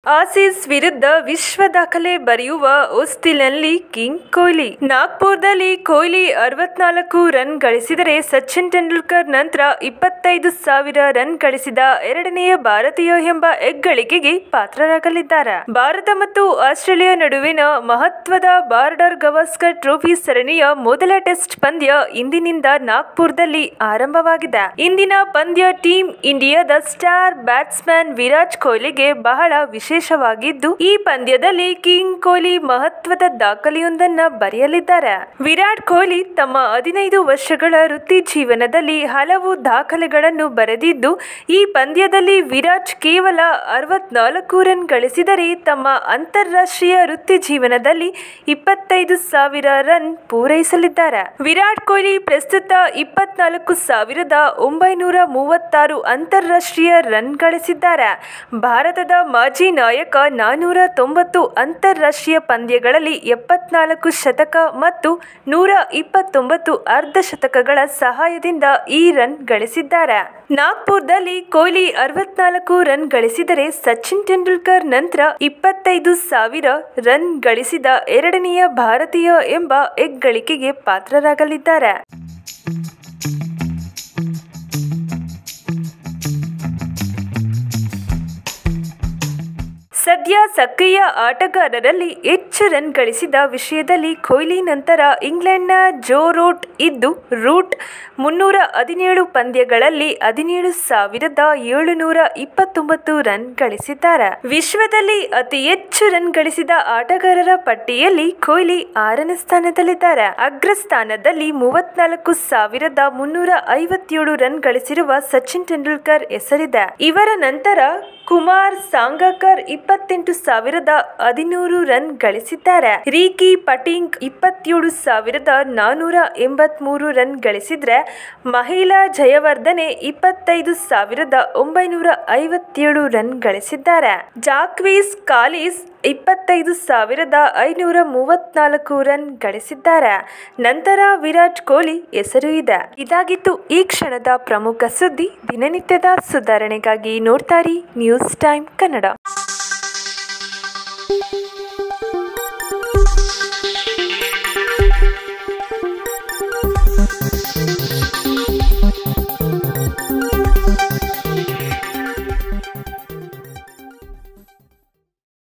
Aussies ವಿರುದ್ಧ ವಿಶ್ವ ದಾಖಲೆ ಬರೆಯುವ ಹೊಸ್ತಿಲಲ್ಲಿ ಕಿಂಗ್ ಕೊಹ್ಲಿ ನಾಗ್ಪುರದಲ್ಲಿ ಕೊಹ್ಲಿ ಅರವತ್ನಾಲ್ಕು ರನ್ ಗಳಿಸಿದರೆ ಸಚಿನ್ ತೆಂಡೂಲ್ಕರ್ ನಂತರ ಇಪ್ಪತ್ತೈದು ಸಾವಿರ ರನ್ ಗಳಿಸಿದ ಎರಡನೆಯ ಭಾರತೀಯ ಎಂಬ ಹೆಗ್ಗಳಿಕೆಗೆ ಪಾತ್ರರಾಗಲಿದ್ದಾರೆ ಭಾರತ ಮತ್ತು ಆಸ್ಟ್ರೇಲಿಯಾ ನಡುವಿನ ಮಹತ್ವದ ಬಾರ್ಡರ್ ಗವಾಸ್ಕರ್ ಟ್ರೋಫಿ ಸರಣಿಯ ಮೊದಲ ಟೆಸ್ಟ್ ಪಂದ್ಯ ಇಂದಿನಿಂದ ನಾಗ್ಪುರದಲ್ಲಿ ಆರಂಭವಾಗಿದೆ ಇಂದಿನ ಪಂದ್ಯ ಟೀಮ್ ಇಂಡಿಯಾದ ಸ್ಟಾರ್ ಬ್ಯಾಟ್ಸ್ಮನ್ ವಿರಾಟ್ ಕೊಹ್ಲಿಗೆ ಬಹಳ ವಿಶೇಷವಾಗಿದ್ದು ಈ ಪಂದ್ಯದಲ್ಲಿ ಕಿಂಗ್ ಕೊಹ್ಲಿ ಮಹತ್ವದ ದಾಖಲೆಯೊಂದನ್ನ ಬರೆಯಲಿದ್ದಾರೆ ವಿರಾಟ್ ಕೊಹ್ಲಿ ತಮ್ಮ ಹದಿನೈದು ವರ್ಷಗಳ ವೃತ್ತಿ ಜೀವನದಲ್ಲಿ ಹಲವು ದಾಖಲೆಗಳನ್ನು ಬರೆದಿದ್ದು ಈ ಪಂದ್ಯದಲ್ಲಿ ವಿರಾಟ್ ಕೇವಲ ಅರವತ್ನಾಲ್ಕು ರನ್ ಗಳಿಸಿದರೆ ತಮ್ಮ ಅಂತಾರಾಷ್ಟ್ರೀಯ ವೃತ್ತಿ ಜೀವನದಲ್ಲಿ ಇಪ್ಪತ್ತೈದು ಸಾವಿರ ರನ್ ಪೂರೈಸಲಿದ್ದಾರೆ ವಿರಾಟ್ ಕೊಹ್ಲಿ ಪ್ರಸ್ತುತ ಇಪ್ಪತ್ನಾಲ್ಕು ಸಾವಿರದ ಒಂಬೈನೂರ ಮೂವತ್ತಾರು ಅಂತಾರಾಷ್ಟ್ರೀಯ ರನ್ ಗಳಿಸಿದ್ದಾರೆ ಭಾರತದ ಮಾಜಿ ನಾಯಕ ನಾನೂರ ತೊಂಬತ್ತು ಅಂತಾರಾಷ್ಟ್ರೀಯ ಪಂದ್ಯಗಳಲ್ಲಿ ಎಪ್ಪತ್ನಾಲ್ಕು ಶತಕ ಮತ್ತು ನೂರ ಇಪ್ಪತ್ತೊಂಬತ್ತು ಅರ್ಧ ಶತಕಗಳ ಸಹಾಯದಿಂದ ಈ ರನ್ ಗಳಿಸಿದ್ದಾರೆ ನಾಗ್ಪುರದಲ್ಲಿ ಕೊಹ್ಲಿ ಅರವತ್ನಾಲ್ಕು ರನ್ ಗಳಿಸಿದರೆ ಸಚಿನ್ ತೆಂಡೂಲ್ಕರ್ ನಂತರ ಇಪ್ಪತ್ತೈದು ಸಾವಿರ ರನ್ ಗಳಿಸಿದ ಎರಡನೆಯ ಭಾರತೀಯ ಎಂಬ ಹೆಗ್ಗಳಿಕೆಗೆ ಪಾತ್ರರಾಗಲಿದ್ದಾರೆ ಸದ್ಯ ಸಕ್ರಿಯ ಆಟಗಾರರಲ್ಲಿ ಹೆಚ್ಚು ರನ್ ಗಳಿಸಿದ ವಿಷಯದಲ್ಲಿ ಕೊಹ್ಲಿ ನಂತರ ಇಂಗ್ಲೆಂಡ್ನ ಜೋ ರೂಟ್ ಇದ್ದು ರೂಟ್ ಮುನ್ನೂರ ಹದಿನೇಳು ಪಂದ್ಯಗಳಲ್ಲಿ ಹದಿನೇಳು ಸಾವಿರದ ಏಳುನೂರ ಇಪ್ಪತ್ತೊಂಬತ್ತು ರನ್ ಗಳಿಸಿದ್ದಾರೆ ವಿಶ್ವದಲ್ಲಿ ಅತಿ ಹೆಚ್ಚು ರನ್ ಗಳಿಸಿದ ಆಟಗಾರರ ಪಟ್ಟಿಯಲ್ಲಿ ಕೊಹ್ಲಿ ಆರನೇ ಸ್ಥಾನದಲ್ಲಿದ್ದಾರೆ ಅಗ್ರ ಸ್ಥಾನದಲ್ಲಿ ಮೂವತ್ನಾಲ್ಕು ಸಾವಿರದ ಮುನ್ನೂರ ಐವತ್ತೇಳು ರನ್ ಗಳಿಸಿರುವ ಸಚಿನ್ ತೆಂಡೂಲ್ಕರ್ ಹೆಸರಿದೆ ಇವರ ನಂತರ ಕುಮಾರ್ ಸಾಂಗಕರ್ ಇಪ್ಪತ್ತೆಂಟು ಸಾವಿರದ ಹದಿನೂರು ರನ್ ಗಳಿಸಿದ್ದಾರೆ ರೀಕಿ ಪಟಿಂಗ್ ಇಪ್ಪತ್ತೇಳು ಸಾವಿರದ ನಾನೂರ ಎಂಬತ್ಮೂರು ರನ್ ಗಳಿಸಿದ್ರೆ ಮಹಿಳಾ ಜಯವರ್ಧನೆ ಇಪ್ಪತ್ತೈದು ಸಾವಿರದ ಒಂಬೈನೂರ ಐವತ್ತೇಳು ರನ್ ಗಳಿಸಿದ್ದಾರೆ ಜಾಕ್ವೀಸ್ ಕಾಲಿಸ್ ಇಪ್ಪತ್ತೈದು ಸಾವಿರದ ಐನೂರ ಮೂವತ್ನಾಲ್ಕು ರನ್ ಗಳಿಸಿದ್ದಾರೆ ನಂತರ ವಿರಾಟ್ ಕೊಹ್ಲಿ ಹೆಸರು ಇದೆ ಇದಾಗಿತ್ತು ಈ ಕ್ಷಣದ ಪ್ರಮುಖ ಸುದ್ದಿ ದಿನನಿತ್ಯದ ಸುಧಾರಣೆಗಾಗಿ ನೋಡ್ತಾರಿ ನ್ಯೂಸ್ ಟೈಮ್ ಕನ್ನಡ